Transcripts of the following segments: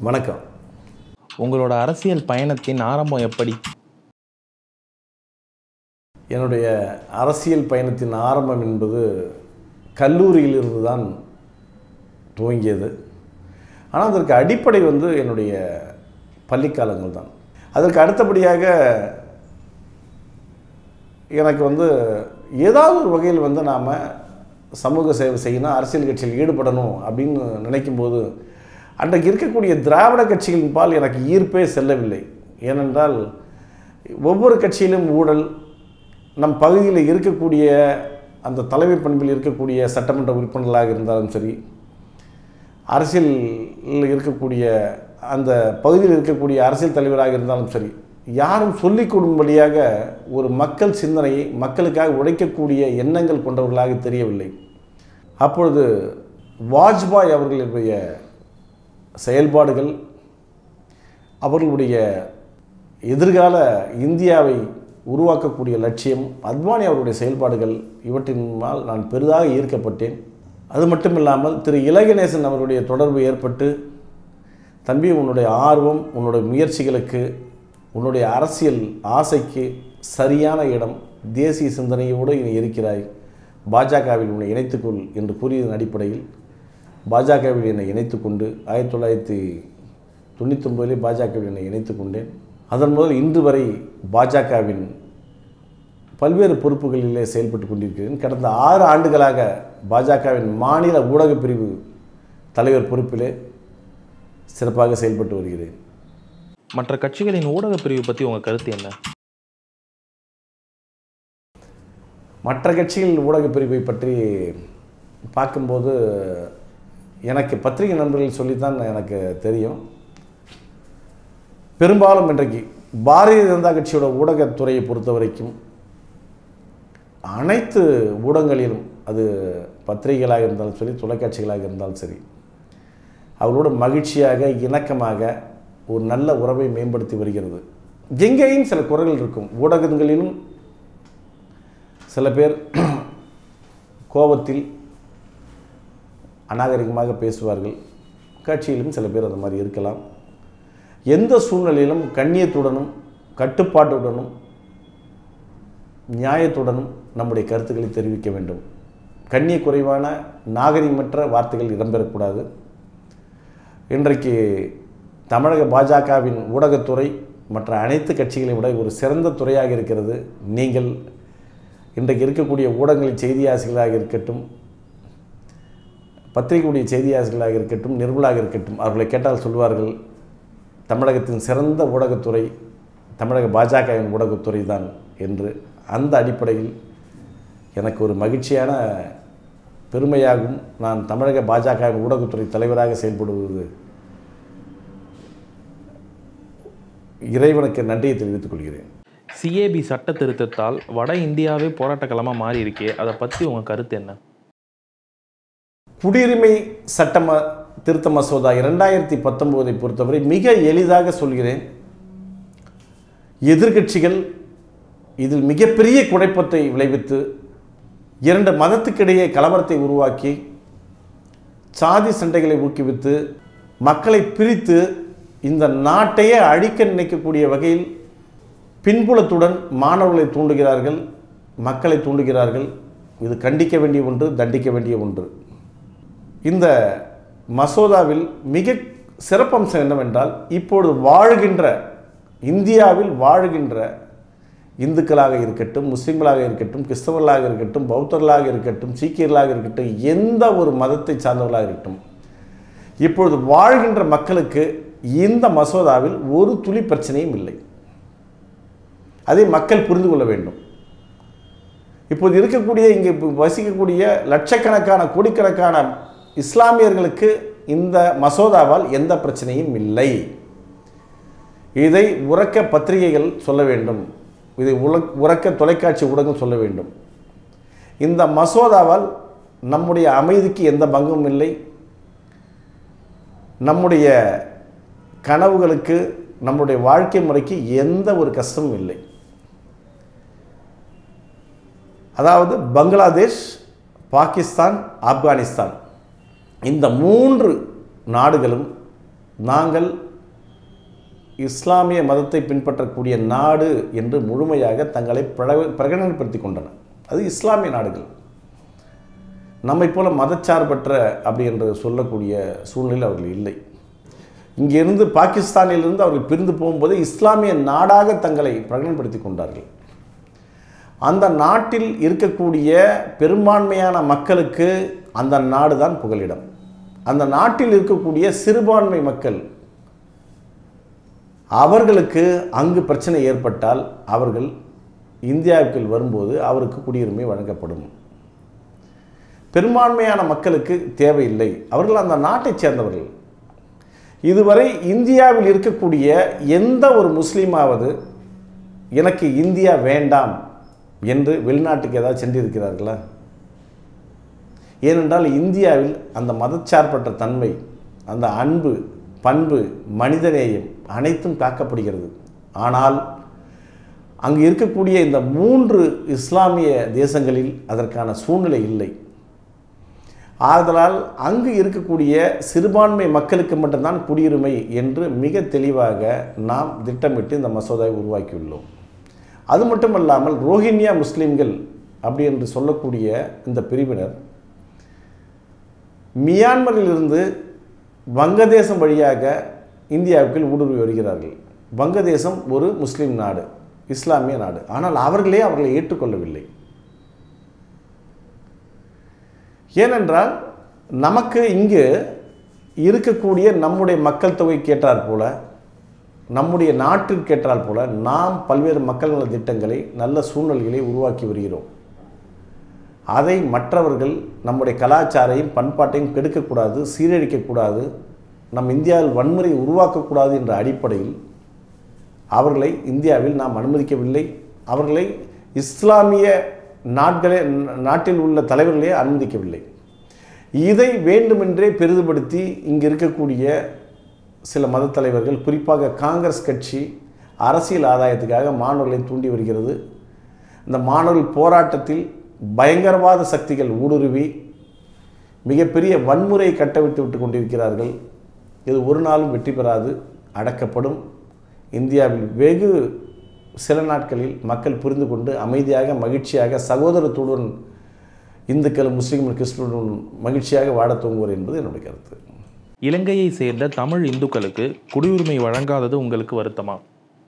வணக்கம் உங்களோட அரசியல் பயணத்தின் ஆரம்பம் எப்படி என்னுடைய அரசியல் பயணத்தின் ஆரம்பம் என்பது கல்லூரியிலிருந்து தான் துவங்கியது ஆனால் அதற்கு அடிப்படை வந்து என்னுடைய பள்ளிக்காலங்கள் தான் அதற்கு அடுத்தபடியாக எனக்கு வந்து ஏதாவது ஒரு வகையில் வந்து நாம் சமூக சேவை செய்யணும் அரசியல் கட்சியில் ஈடுபடணும் அப்படின்னு நினைக்கும்போது அன்றைக்கு இருக்கக்கூடிய திராவிட கட்சிகளின் பால் எனக்கு ஈர்ப்பே செல்லவில்லை ஏனென்றால் ஒவ்வொரு கட்சியிலும் ஊழல் நம் பகுதியில் இருக்கக்கூடிய அந்த தலைமை பண்பில் இருக்கக்கூடிய சட்டமன்ற உறுப்பினர்களாக இருந்தாலும் சரி அரசியலில் இருக்கக்கூடிய அந்த பகுதியில் இருக்கக்கூடிய அரசியல் தலைவராக இருந்தாலும் சரி யாரும் சொல்லிக் கொடுக்கும்படியாக ஒரு மக்கள் சிந்தனையை மக்களுக்காக உழைக்கக்கூடிய எண்ணங்கள் கொண்டவர்களாக தெரியவில்லை அப்பொழுது வாஜ்பாய் அவர்களுடைய செயல்பாடுகள் அவர்களுடைய எதிர்கால இந்தியாவை உருவாக்கக்கூடிய லட்சியம் அத்வானி அவருடைய செயல்பாடுகள் இவற்றினால் நான் பெரிதாக ஈர்க்கப்பட்டேன் அது மட்டும் இல்லாமல் திரு இலகணேசன் அவருடைய தொடர்பு ஏற்பட்டு தம்பி உன்னுடைய ஆர்வம் உன்னுடைய முயற்சிகளுக்கு உன்னுடைய அரசியல் ஆசைக்கு சரியான இடம் தேசிய சிந்தனையோடு நீ இருக்கிறாய் பாஜகவில் உன்னை இணைத்துக்கொள் என்று கூறியதன் அடிப்படையில் பாஜகவில் என்னை இணைத்து கொண்டு ஆயிரத்தி தொள்ளாயிரத்தி தொண்ணூத்தொம்பதிலே பாஜகவில் என்னை இணைத்து கொண்டேன் அதன் முதல் இன்று வரை பாஜகவின் பல்வேறு பொறுப்புகளிலே செயல்பட்டு கொண்டிருக்கிறேன் கடந்த ஆறு ஆண்டுகளாக பாஜகவின் மாநில ஊடகப் பிரிவு தலைவர் பொறுப்பிலே சிறப்பாக செயல்பட்டு வருகிறேன் மற்ற கட்சிகளின் ஊடகப் பிரிவு பற்றி உங்கள் கருத்து என்ன மற்ற கட்சிகள் ஊடகப் பிரிவை பற்றி பார்க்கும்போது எனக்கு பத்திரிகை நண்பர்கள் சொல்லித்தான் எனக்கு தெரியும் பெரும்பாலும் இன்றைக்கு பாரதிய ஜனதா கட்சியோட ஊடகத்துறையை பொறுத்த வரைக்கும் அனைத்து ஊடகங்களிலும் அது பத்திரிகைகளாக இருந்தாலும் சரி தொலைக்காட்சிகளாக இருந்தாலும் சரி அவர்களோட மகிழ்ச்சியாக இணக்கமாக ஒரு நல்ல உறவை மேம்படுத்தி வருகிறது எங்கேயும் சில குறைகள் இருக்கும் ஊடகங்களிலும் சில பேர் கோபத்தில் அநாகரிகமாக பேசுவார்கள் கட்சியிலும் சில பேர் அந்த மாதிரி இருக்கலாம் எந்த சூழ்நிலையிலும் கண்ணியத்துடனும் கட்டுப்பாட்டுடனும் நியாயத்துடனும் நம்முடைய கருத்துக்களை தெரிவிக்க வேண்டும் கண்ணிய குறைவான நாகரிகமற்ற வார்த்தைகள் இடம்பெறக்கூடாது இன்றைக்கு தமிழக பாஜகவின் ஊடகத்துறை மற்ற அனைத்து கட்சிகளை விட ஒரு சிறந்த துறையாக இருக்கிறது நீங்கள் இன்றைக்கு இருக்கக்கூடிய ஊடகங்களின் செய்தியாசிரியர்களாக இருக்கட்டும் பத்திரிகையுடைய செய்தியாசிரியர்களாக இருக்கட்டும் நிருபலாக இருக்கட்டும் அவர்களை கேட்டால் சொல்வார்கள் தமிழகத்தின் சிறந்த ஊடகத்துறை தமிழக பாஜகவின் ஊடகத்துறை தான் என்று அந்த அடிப்படையில் எனக்கு ஒரு மகிழ்ச்சியான பெருமையாகும் நான் தமிழக பாஜகவின் ஊடகத்துறை தலைவராக செயல்படுவது இறைவனுக்கு நன்றியை தெரிவித்துக் கொள்கிறேன் சிஏபி சட்ட திருத்தத்தால் வட இந்தியாவே போராட்ட களமாக மாறி இருக்கே அதை பற்றி உங்கள் கருத்து என்ன குடியுரிமை சட்ட ம திருத்த மசோதா இரண்டாயிரத்தி பத்தொம்போதை பொறுத்தவரை மிக எளிதாக சொல்கிறேன் எதிர்க்கட்சிகள் இதில் மிகப்பெரிய குழப்பத்தை விளைவித்து இரண்டு மதத்துக்கிடையே கலவரத்தை உருவாக்கி சாதி சண்டைகளை ஊக்குவித்து மக்களை பிரித்து இந்த நாட்டையே அழிக்க நினைக்கக்கூடிய வகையில் பின்புலத்துடன் மாணவர்களை தூண்டுகிறார்கள் மக்களை தூண்டுகிறார்கள் இது கண்டிக்க வேண்டிய ஒன்று தண்டிக்க வேண்டிய ஒன்று இந்த மசோதாவில் மிக சிறப்பம்சம் என்னவென்றால் இப்பொழுது வாழ்கின்ற இந்தியாவில் வாழ்கின்ற இந்துக்களாக இருக்கட்டும் முஸ்லீம்களாக இருக்கட்டும் கிறிஸ்தவர்களாக இருக்கட்டும் பௌத்தர்களாக இருக்கட்டும் சீக்கியர்களாக இருக்கட்டும் எந்த ஒரு மதத்தை சார்ந்தவர்களாக இருக்கட்டும் இப்பொழுது வாழ்கின்ற மக்களுக்கு இந்த மசோதாவில் ஒரு துளி பிரச்சனையும் இல்லை அதை மக்கள் புரிந்து கொள்ள வேண்டும் இப்போது இருக்கக்கூடிய இங்கே வசிக்கக்கூடிய லட்சக்கணக்கான கோடிக்கணக்கான இஸ்லாமியர்களுக்கு இந்த மசோதாவால் எந்த பிரச்சனையும் இல்லை இதை உறக்க பத்திரிகைகள் சொல்ல வேண்டும் இதை உல உறக்க தொலைக்காட்சி ஊடகம் சொல்ல வேண்டும் இந்த மசோதாவால் நம்முடைய அமைதிக்கு எந்த பங்கமும் இல்லை நம்முடைய கனவுகளுக்கு நம்முடைய வாழ்க்கை முறைக்கு எந்த ஒரு கஷ்டமும் இல்லை அதாவது பங்களாதேஷ் பாகிஸ்தான் ஆப்கானிஸ்தான் இந்த மூன்று நாடுகளும் நாங்கள் இஸ்லாமிய மதத்தை பின்பற்றக்கூடிய நாடு என்று முழுமையாக தங்களை பிரக- பிரகடனப்படுத்தி கொண்டன அது இஸ்லாமிய நாடுகள் நம்மை போல மதச்சார்பற்ற அப்படி என்று சொல்லக்கூடிய சூழ்நிலை அவர்கள் இல்லை இங்கிருந்து பாகிஸ்தானிலிருந்து அவர்கள் பிரிந்து போகும்போது இஸ்லாமிய நாடாக தங்களை பிரகடனப்படுத்தி கொண்டார்கள் அந்த நாட்டில் இருக்கக்கூடிய பெரும்பான்மையான மக்களுக்கு அந்த நாடு தான் புகலிடம் அந்த நாட்டில் இருக்கக்கூடிய சிறுபான்மை மக்கள் அவர்களுக்கு அங்கு பிரச்சனை ஏற்பட்டால் அவர்கள் இந்தியாவுக்குள் வரும்போது அவருக்கு குடியுரிமை வழங்கப்படும் பெரும்பான்மையான மக்களுக்கு தேவையில்லை அவர்கள் அந்த நாட்டைச் சேர்ந்தவர்கள் இதுவரை இந்தியாவில் இருக்கக்கூடிய எந்த ஒரு முஸ்லீமாவது எனக்கு இந்தியா வேண்டாம் என்று வெளிநாட்டுக்கு ஏதாவது சென்றிருக்கிறார்களா ஏனென்றால் இந்தியாவில் அந்த மதச்சார்பற்ற தன்மை அந்த அன்பு பண்பு மனிதநேயம் அனைத்தும் காக்கப்படுகிறது ஆனால் அங்கு இருக்கக்கூடிய இந்த மூன்று இஸ்லாமிய தேசங்களில் அதற்கான சூழ்நிலை இல்லை ஆதலால் அங்கு இருக்கக்கூடிய சிறுபான்மை மக்களுக்கு மட்டும்தான் குடியுரிமை என்று மிக தெளிவாக நாம் திட்டமிட்டு இந்த மசோதாவை உருவாக்கியுள்ளோம் அது மட்டுமல்லாமல் ரோஹிங்கியா முஸ்லீம்கள் அப்படி என்று சொல்லக்கூடிய இந்த பிரிவினர் மியான்மரிலிருந்து வங்கதேசம் வழியாக இந்தியாவுக்குள் ஊடுருவி வருகிறார்கள் வங்கதேசம் ஒரு முஸ்லீம் நாடு இஸ்லாமிய நாடு ஆனால் அவர்களே அவர்களை ஏற்றுக்கொள்ளவில்லை ஏனென்றால் நமக்கு இங்கு இருக்கக்கூடிய நம்முடைய மக்கள் தொகை கேட்டார் போல நம்முடைய நாட்டிற்கு கேட்டால் போல நாம் பல்வேறு மக்கள் நல திட்டங்களை நல்ல சூழ்நிலைகளை உருவாக்கி வருகிறோம் அதை மற்றவர்கள் நம்முடைய கலாச்சாரையும் பண்பாட்டையும் கெடுக்கக்கூடாது சீரழிக்கக்கூடாது நம் இந்தியாவில் வன்முறை உருவாக்கக்கூடாது என்ற அடிப்படையில் அவர்களை இந்தியாவில் நாம் அனுமதிக்கவில்லை அவர்களை இஸ்லாமிய நாட்களே நாட்டில் உள்ள தலைவர்களே அனுமதிக்கவில்லை இதை வேண்டுமென்றே பெரிதுபடுத்தி இங்கு இருக்கக்கூடிய சில மத தலைவர்கள் குறிப்பாக காங்கிரஸ் கட்சி அரசியல் ஆதாயத்துக்காக மாணவர்களை தூண்டி வருகிறது இந்த மாணவர்கள் போராட்டத்தில் பயங்கரவாத சக்திகள் ஊடுருவி மிகப்பெரிய வன்முறையை கட்டவிழ்த்து விட்டு கொண்டிருக்கிறார்கள் இது ஒரு நாளும் வெற்றி பெறாது அடக்கப்படும் இந்தியாவில் வெகு சில நாட்களில் மக்கள் புரிந்து கொண்டு அமைதியாக மகிழ்ச்சியாக சகோதரத்துடன் இந்துக்கள் முஸ்லீம்கள் கிறிஸ்துவனுடன் மகிழ்ச்சியாக வாழத் துவங்குவார் என்பது என்னுடைய கருத்து இலங்கையை சேர்ந்த தமிழ் இந்துக்களுக்கு குடியுரிமை வழங்காதது உங்களுக்கு வருத்தமா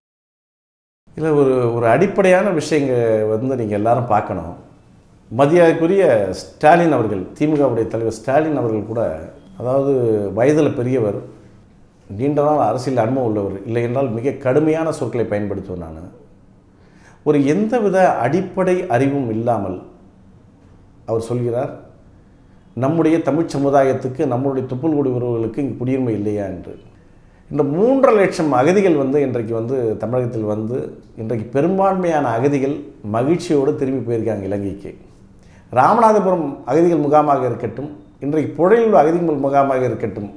இல்லை ஒரு ஒரு அடிப்படையான விஷயங்க வந்து நீங்கள் எல்லாரும் பார்க்கணும் மதியாக்குரிய ஸ்டாலின் அவர்கள் திமுகவுடைய தலைவர் ஸ்டாலின் அவர்கள் கூட அதாவது வயதில் பெரியவர் நீண்ட நாள் அரசியல் அனுபவம் உள்ளவர் இல்லை என்றால் மிக கடுமையான சொற்களை பயன்படுத்துவேன் நான் ஒரு எந்தவித அடிப்படை அறிவும் இல்லாமல் அவர் சொல்கிறார் நம்முடைய தமிழ் சமுதாயத்துக்கு நம்முடைய துப்புல்குடி உறவுகளுக்கு இங்கு குடியுரிமை இல்லையா என்று இந்த மூன்றரை லட்சம் அகதிகள் வந்து இன்றைக்கு வந்து தமிழகத்தில் வந்து இன்றைக்கு பெரும்பான்மையான அகதிகள் மகிழ்ச்சியோடு திரும்பி போயிருக்காங்க இலங்கைக்கு ராமநாதபுரம் அகதிகள் முகாமாக இருக்கட்டும் இன்றைக்கு புழையில் அகதிகள் முகாமாக இருக்கட்டும்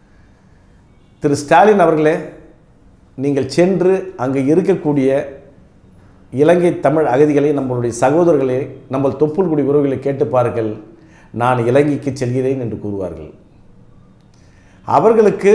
திரு ஸ்டாலின் அவர்களே நீங்கள் சென்று அங்கே இருக்கக்கூடிய இலங்கை தமிழ் அகதிகளை நம்மளுடைய சகோதரர்களே நம்ம தொப்புள்குடி உறவுகளை கேட்டு பாருங்கள் நான் இலங்கைக்கு செல்கிறேன் என்று கூறுவார்கள் அவர்களுக்கு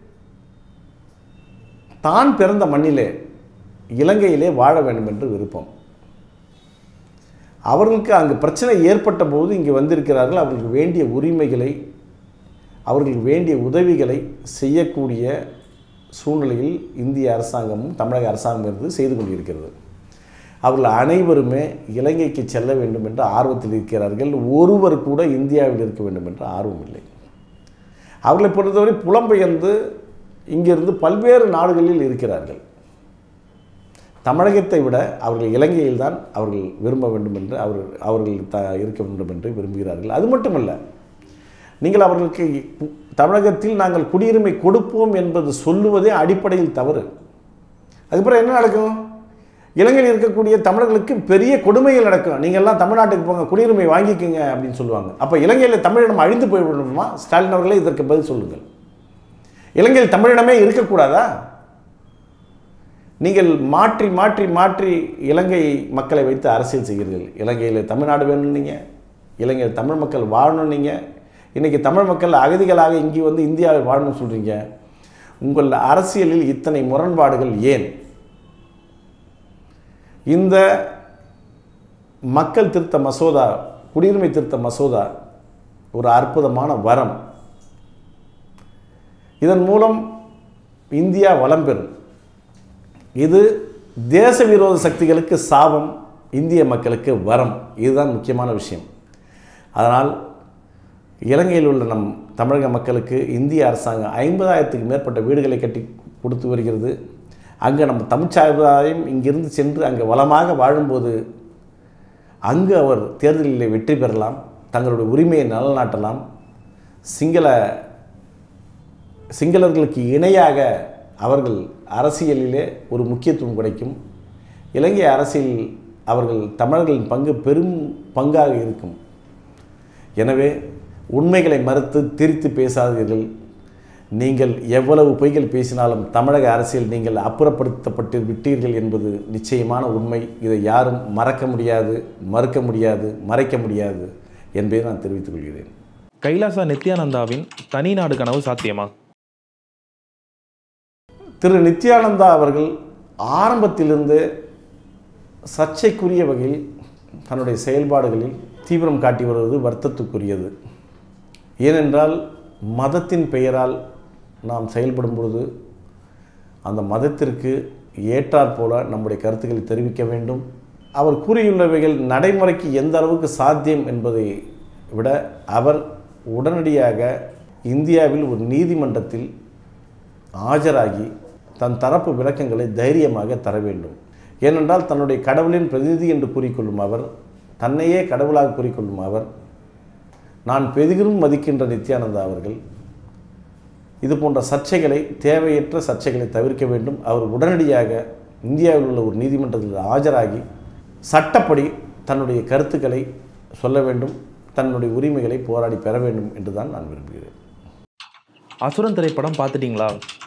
தான் பிறந்த மண்ணிலே இலங்கையிலே வாழ வேண்டும் என்று விருப்பம் அவர்களுக்கு அங்கு பிரச்சனை ஏற்பட்ட போது இங்கே வந்திருக்கிறார்கள் அவர்களுக்கு வேண்டிய உரிமைகளை அவர்களுக்கு வேண்டிய உதவிகளை செய்யக்கூடிய சூழ்நிலையில் இந்திய அரசாங்கமும் தமிழக அரசாங்கம் இருந்து செய்து கொண்டிருக்கிறது அவர்கள் அனைவருமே இலங்கைக்கு செல்ல வேண்டும் என்ற ஆர்வத்தில் இருக்கிறார்கள் ஒருவர் கூட இந்தியாவில் இருக்க வேண்டும் என்ற ஆர்வம் இல்லை அவர்களை பொறுத்தவரை புலம்பெயர்ந்து இங்கிருந்து பல்வேறு நாடுகளில் இருக்கிறார்கள் தமிழகத்தை விட அவர்கள் இலங்கையில் தான் அவர்கள் விரும்ப வேண்டும் என்று அவர் அவர்கள் த இருக்க வேண்டும் என்று விரும்புகிறார்கள் அது மட்டுமல்ல நீங்கள் அவர்களுக்கு தமிழகத்தில் நாங்கள் குடியுரிமை கொடுப்போம் என்பது சொல்லுவதே அடிப்படையில் தவறு அதுக்கப்புறம் என்ன நடக்கும் இலங்கையில் இருக்கக்கூடிய தமிழர்களுக்கு பெரிய கொடுமைகள் நடக்கும் நீங்கள்லாம் தமிழ்நாட்டுக்கு போங்க குடியுரிமை வாங்கிக்கோங்க அப்படின்னு சொல்லுவாங்க அப்போ இலங்கையில் தமிழினம் அழிந்து போய்விடணுமா ஸ்டாலின் அவர்களே இதற்கு பதில் சொல்லுங்கள் இலங்கையில் தமிழினமே இருக்கக்கூடாதா நீங்கள் மாற்றி மாற்றி மாற்றி இலங்கை மக்களை வைத்து அரசியல் செய்கிறீர்கள் இலங்கையில் தமிழ்நாடு வேணும் நீங்கள் இலங்கையில் தமிழ் மக்கள் வாழணும் நீங்கள் இன்றைக்கி தமிழ் மக்கள் அகதிகளாக இங்கே வந்து இந்தியாவில் வாழணும்னு சொல்கிறீங்க உங்கள் அரசியலில் இத்தனை முரண்பாடுகள் ஏன் இந்த மக்கள் திருத்த மசோதா குடியுரிமை திருத்த மசோதா ஒரு அற்புதமான வரம் இதன் மூலம் இந்தியா வளம் பெறும் இது தேச விரோத சக்திகளுக்கு சாபம் இந்திய மக்களுக்கு வரம் இதுதான் முக்கியமான விஷயம் அதனால் இலங்கையில் உள்ள நம் தமிழக மக்களுக்கு இந்திய அரசாங்கம் ஐம்பதாயிரத்துக்கு மேற்பட்ட வீடுகளை கட்டி கொடுத்து வருகிறது அங்கே நம்ம தமிழ் சமுதாயம் இங்கிருந்து சென்று அங்கே வளமாக வாழும்போது அங்கு அவர் தேர்தலில் வெற்றி பெறலாம் தங்களுடைய உரிமையை நிலநாட்டலாம் சிங்கள சிங்களர்களுக்கு இணையாக அவர்கள் அரசியலிலே ஒரு முக்கியத்துவம் கிடைக்கும் இலங்கை அரசியல் அவர்கள் தமிழர்களின் பங்கு பெரும் பங்காக இருக்கும் எனவே உண்மைகளை மறுத்து திரித்து பேசாதீர்கள் நீங்கள் எவ்வளவு பொய்கள் பேசினாலும் தமிழக அரசியல் நீங்கள் அப்புறப்படுத்தப்பட்டு விட்டீர்கள் என்பது நிச்சயமான உண்மை இதை யாரும் மறக்க முடியாது மறுக்க முடியாது மறைக்க முடியாது என்பதை நான் தெரிவித்துக் கொள்கிறேன் கைலாசா நித்யானந்தாவின் தனி நாடு கனவு சாத்தியமா திரு நித்யானந்தா அவர்கள் ஆரம்பத்திலிருந்து சர்ச்சைக்குரிய வகையில் தன்னுடைய செயல்பாடுகளில் தீவிரம் காட்டி வருவது வருத்தத்துக்குரியது ஏனென்றால் மதத்தின் பெயரால் நாம் செயல்படும் பொழுது அந்த மதத்திற்கு ஏற்றாற் போல நம்முடைய கருத்துக்களை தெரிவிக்க வேண்டும் அவர் கூறியுள்ளவைகள் நடைமுறைக்கு எந்த அளவுக்கு சாத்தியம் என்பதை விட அவர் உடனடியாக இந்தியாவில் ஒரு நீதிமன்றத்தில் ஆஜராகி தன் தரப்பு விளக்கங்களை தைரியமாக தர வேண்டும் ஏனென்றால் தன்னுடைய கடவுளின் பிரதிநிதி என்று கூறிக்கொள்ளும் அவர் தன்னையே கடவுளாக கூறிக்கொள்ளும் அவர் நான் பெரிதும் மதிக்கின்ற நித்யானந்தா அவர்கள் இது போன்ற சர்ச்சைகளை தேவையற்ற சர்ச்சைகளை தவிர்க்க வேண்டும் அவர் உடனடியாக இந்தியாவில் உள்ள ஒரு நீதிமன்றத்தில் ஆஜராகி சட்டப்படி தன்னுடைய கருத்துக்களை சொல்ல வேண்டும் தன்னுடைய உரிமைகளை போராடி பெற வேண்டும் என்று தான் நான் விரும்புகிறேன் அசுரன் திரைப்படம் பார்த்துட்டீங்களா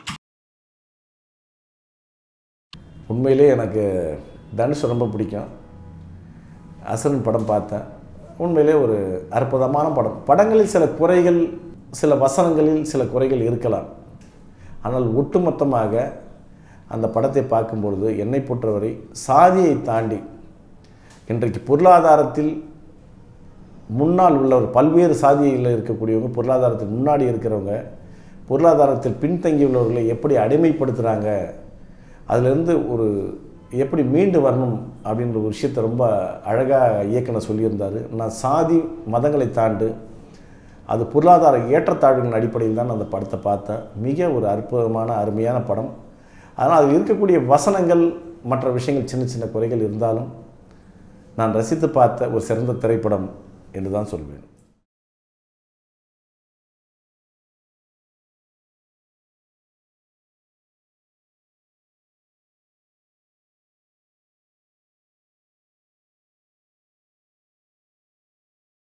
உண்மையிலே எனக்கு தனுஷ் ரொம்ப பிடிக்கும் அசுரன் படம் பார்த்தேன் உண்மையிலே ஒரு அற்புதமான படம் படங்களில் சில குறைகள் சில வசனங்களில் சில குறைகள் இருக்கலாம் ஆனால் ஒட்டுமொத்தமாக அந்த படத்தை பார்க்கும்பொழுது என்னை பொறுத்தவரை சாதியை தாண்டி இன்றைக்கு பொருளாதாரத்தில் முன்னால் உள்ளவர் பல்வேறு சாதியில் இருக்கக்கூடியவங்க பொருளாதாரத்தில் முன்னாடி இருக்கிறவங்க பொருளாதாரத்தில் பின்தங்கியுள்ளவர்களை எப்படி அடிமைப்படுத்துகிறாங்க அதிலிருந்து ஒரு எப்படி மீண்டு வரணும் அப்படின்ற ஒரு விஷயத்தை ரொம்ப அழகாக இயக்குனர் சொல்லியிருந்தார் நான் சாதி மதங்களை தாண்டு அது பொருளாதார ஏற்றத்தாழ்வுகளின் அடிப்படையில் தான் அந்த படத்தை பார்த்தேன் மிக ஒரு அற்புதமான அருமையான படம் அதனால் அதில் இருக்கக்கூடிய வசனங்கள் மற்ற விஷயங்கள் சின்ன சின்ன குறைகள் இருந்தாலும் நான் ரசித்து பார்த்த ஒரு சிறந்த திரைப்படம் என்று தான் சொல்வேன்